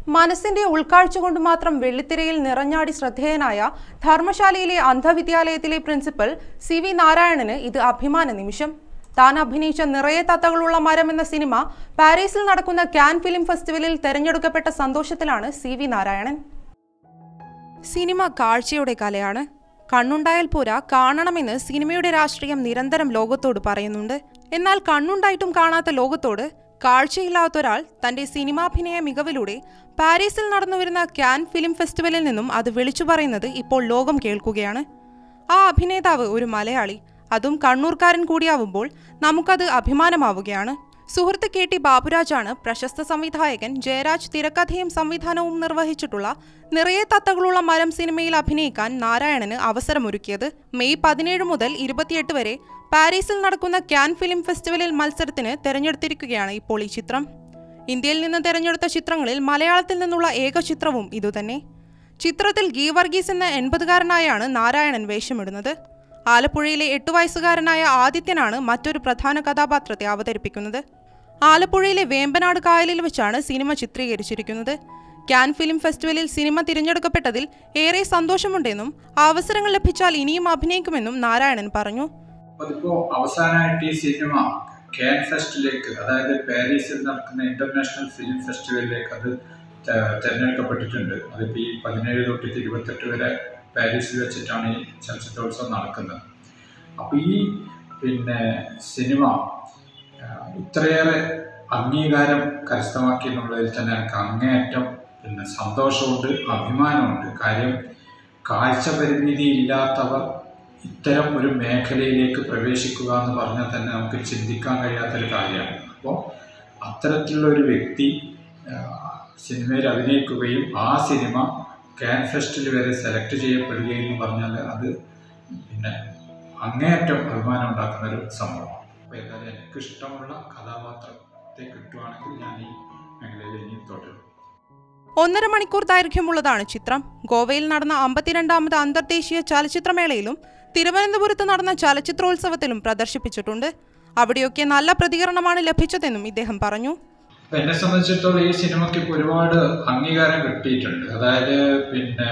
മനസ്സിന്റെ ഉൾക്കാഴ്ച കൊണ്ട് മാത്രം വെള്ളിത്തിരയിൽ നിറഞ്ഞാടി ശ്രദ്ധേയനായ ധർമ്മശാലയിലെ അന്ധവിദ്യാലയത്തിലെ പ്രിൻസിപ്പൽ സി വി നാരായണന് ഇത് അഭിമാന നിമിഷം താൻ അഭിനയിച്ച നിറയെ തത്തകളുള്ള മരം എന്ന സിനിമ പാരീസിൽ നടക്കുന്ന കാൻ ഫിലിം ഫെസ്റ്റിവലിൽ തെരഞ്ഞെടുക്കപ്പെട്ട സന്തോഷത്തിലാണ് സി വി നാരായണൻ സിനിമ കാഴ്ചയുടെ കലയാണ് കണ്ണുണ്ടായാൽ പോരാ കാണണമെന്ന് സിനിമയുടെ രാഷ്ട്രീയം നിരന്തരം ലോകത്തോട് പറയുന്നുണ്ട് എന്നാൽ കണ്ണുണ്ടായിട്ടും കാണാത്ത ലോകത്തോട് കാഴ്ചയില്ലാത്ത ഒരാൾ തന്റെ സിനിമാഭിനയ മികവിലൂടെ പാരീസിൽ നടന്നുവരുന്ന ക്യാൻ ഫിലിം ഫെസ്റ്റിവലിൽ നിന്നും അത് വിളിച്ചു പറയുന്നത് ഇപ്പോൾ ലോകം കേൾക്കുകയാണ് ആ അഭിനേതാവ് ഒരു മലയാളി അതും കണ്ണൂർക്കാരൻ കൂടിയാവുമ്പോൾ നമുക്കത് അഭിമാനമാവുകയാണ് സുഹൃത്ത് കെ ടി ബാബുരാജാണ് പ്രശസ്ത സംവിധായകൻ ജയരാജ് തിരക്കഥയും സംവിധാനവും നിർവഹിച്ചിട്ടുള്ള നിറയെ തത്തകളുള്ള മരം സിനിമയിൽ അഭിനയിക്കാൻ നാരായണന് അവസരമൊരുക്കിയത് മെയ് പതിനേഴ് മുതൽ ഇരുപത്തിയെട്ട് വരെ പാരീസിൽ നടക്കുന്ന ക്യാൻ ഫിലിം ഫെസ്റ്റിവലിൽ മത്സരത്തിന് തെരഞ്ഞെടുത്തിരിക്കുകയാണ് ഇപ്പോൾ ഈ ചിത്രം ഇന്ത്യയിൽ നിന്ന് തെരഞ്ഞെടുത്ത ചിത്രങ്ങളിൽ മലയാളത്തിൽ നിന്നുള്ള ഏക ചിത്രവും ഇതുതന്നെ ചിത്രത്തിൽ ഗീ വർഗീസ് എന്ന എൺപതുകാരനായാണ് നാരായണൻ വേഷമിടുന്നത് ആലപ്പുഴയിലെ എട്ടു വയസ്സുകാരനായ ആദിത്യനാണ് മറ്റൊരു പ്രധാന കഥാപാത്രത്തെ അവതരിപ്പിക്കുന്നത് ആലപ്പുഴയിലെ വേമ്പനാട് കായലിൽ വെച്ചാണ് സിനിമ ചിത്രീകരിച്ചിരിക്കുന്നത് ക്യാൻ ഫിലിം ഫെസ്റ്റിവലിൽ സിനിമ തിരഞ്ഞെടുക്കപ്പെട്ടതിൽ ഏറെ സന്തോഷമുണ്ടെന്നും അവസരങ്ങൾ ലഭിച്ചാൽ ഇനിയും അഭിനയിക്കുമെന്നും നാരായണൻ പറഞ്ഞു അതിപ്പോ അവസാനമായിട്ട് ഈ സിനിമ കാൻ ഫെസ്റ്റിലേക്ക് അതായത് പാരീസിൽ നടക്കുന്ന ഇന്റർനാഷണൽ ഫിലിം ഫെസ്റ്റിവലിലേക്ക് അത് തെ- തെരഞ്ഞെടുക്കപ്പെട്ടിട്ടുണ്ട് അതിപ്പോൾ ഈ പതിനേഴ് തൊട്ടിട്ട് ഇരുപത്തെട്ട് വരെ പാരീസിൽ വെച്ചിട്ടാണ് ഈ ചലച്ചിത്രോത്സവം നടക്കുന്നത് അപ്പോൾ ഈ പിന്നെ സിനിമ ആ, ഇത്രയേറെ അംഗീകാരം കരസ്ഥമാക്കി എന്നുള്ളതിൽ തന്നെ എനിക്ക് അങ്ങേയറ്റം പിന്നെ സന്തോഷമുണ്ട് അഭിമാനമുണ്ട് കാര്യം കാഴ്ച പരിമിതി ഇല്ലാത്തവർ ഇത്തരം ഒരു മേഖലയിലേക്ക് പ്രവേശിക്കുക എന്ന് പറഞ്ഞാൽ തന്നെ നമുക്ക് ചിന്തിക്കാൻ കഴിയാത്തൊരു കാര്യമാണ് അപ്പോൾ അത്തരത്തിലുള്ള ഒരു വ്യക്തി ആ, സിനിമയിൽ അഭിനയിക്കുകയും ആ സിനിമ കാൻ ഫെസ്റ്റിൽ വരെ സെലക്ട് ചെയ്യപ്പെടുകയും എന്ന് പറഞ്ഞാൽ അത് പിന്നെ അങ്ങേയറ്റം അഭിമാനം ഉണ്ടാക്കുന്ന ഒരു സംഭവമാണ് അപ്പോൾ എന്തായാലും എനിക്കിഷ്ടമുള്ള കഥാപാത്രത്തെ കിട്ടുവാണെങ്കിൽ ഞാൻ ഈ മേഖലയിൽ ഇനിയും തുടരും ഒന്നര മണിക്കൂർ ദൈർഘ്യമുള്ളതാണ് ചിത്രം ഗോവയിൽ നടന്ന അമ്പത്തിരണ്ടാമത് അന്തർദേശീയ ചലച്ചിത്രമേളയിലും തിരുവനന്തപുരത്ത് നടന്ന ചലച്ചിത്രോത്സവത്തിലും പ്രദർശിപ്പിച്ചിട്ടുണ്ട് അവിടെയൊക്കെ നല്ല പ്രതികരണമാണ് ലഭിച്ചതെന്നും ഇദ്ദേഹം പറഞ്ഞു അപ്പൊ എന്നെ സംബന്ധിച്ചിടത്തോളം ഈ സിനിമയ്ക്ക് ഇപ്പോൾ ഒരുപാട് അംഗീകാരം കിട്ടിയിട്ടുണ്ട് അതായത് പിന്നെ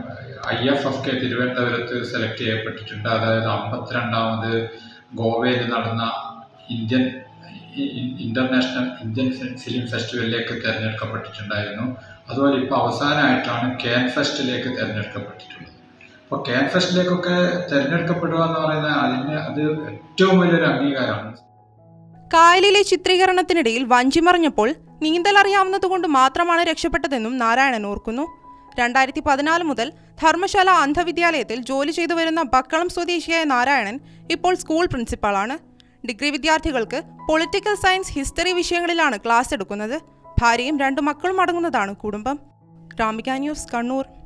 ഐ എഫ് എഫ് കെ തിരുവനന്തപുരത്ത് സെലക്ട് ചെയ്യപ്പെട്ടിട്ടുണ്ട് അതായത് അമ്പത്തിരണ്ടാമത് ഗോവയിൽ നടന്ന ഇന്ത്യൻ ഇ- ഇ- ഇന്റർനാഷണൽ ഇന്ത്യൻ ഫി- ഫിലിം ഫെസ്റ്റിവലിലേക്ക് തിരഞ്ഞെടുക്കപ്പെട്ടിട്ടുണ്ടായിരുന്നു അതുപോലെ ഇപ്പോൾ അവസാനമായിട്ടാണ് കാൻ ഫെസ്റ്റിലേക്ക് തിരഞ്ഞെടുക്കപ്പെട്ടിട്ടുള്ളത് അപ്പോൾ കാൻ ഫെസ്റ്റിലേക്കൊക്കെ തിരഞ്ഞെടുക്കപ്പെടുക എന്ന് പറയുന്നത് അതിന് അത് ഏറ്റവും വലിയൊരു അംഗീകാരമാണ് കായലിലെ ചിത്രീകരണത്തിനിടയിൽ വഞ്ചിമറിഞ്ഞപ്പോൾ നീന്തൽ അറിയാവുന്നതുകൊണ്ട് മാത്രമാണ് രക്ഷപ്പെട്ടതെന്നും നാരായണൻ ഓർക്കുന്നു രണ്ടായിരത്തി പതിനാല് മുതൽ ധർമ്മശാല അന്ധവിദ്യാലയത്തിൽ ജോലി ചെയ്തു വരുന്ന ബക്കളം സ്വദേശിയായ നാരായണൻ ഇപ്പോൾ സ്കൂൾ പ്രിൻസിപ്പാളാണ് ഡിഗ്രി വിദ്യാർത്ഥികൾക്ക് പൊളിറ്റിക്കൽ സയൻസ് ഹിസ്റ്ററി വിഷയങ്ങളിലാണ് ക്ലാസ് എടുക്കുന്നത് ഭാര്യയും രണ്ടു മക്കളും അടങ്ങുന്നതാണ് കുടുംബം ഗ്രാമിക ന്യൂസ് കണ്ണൂർ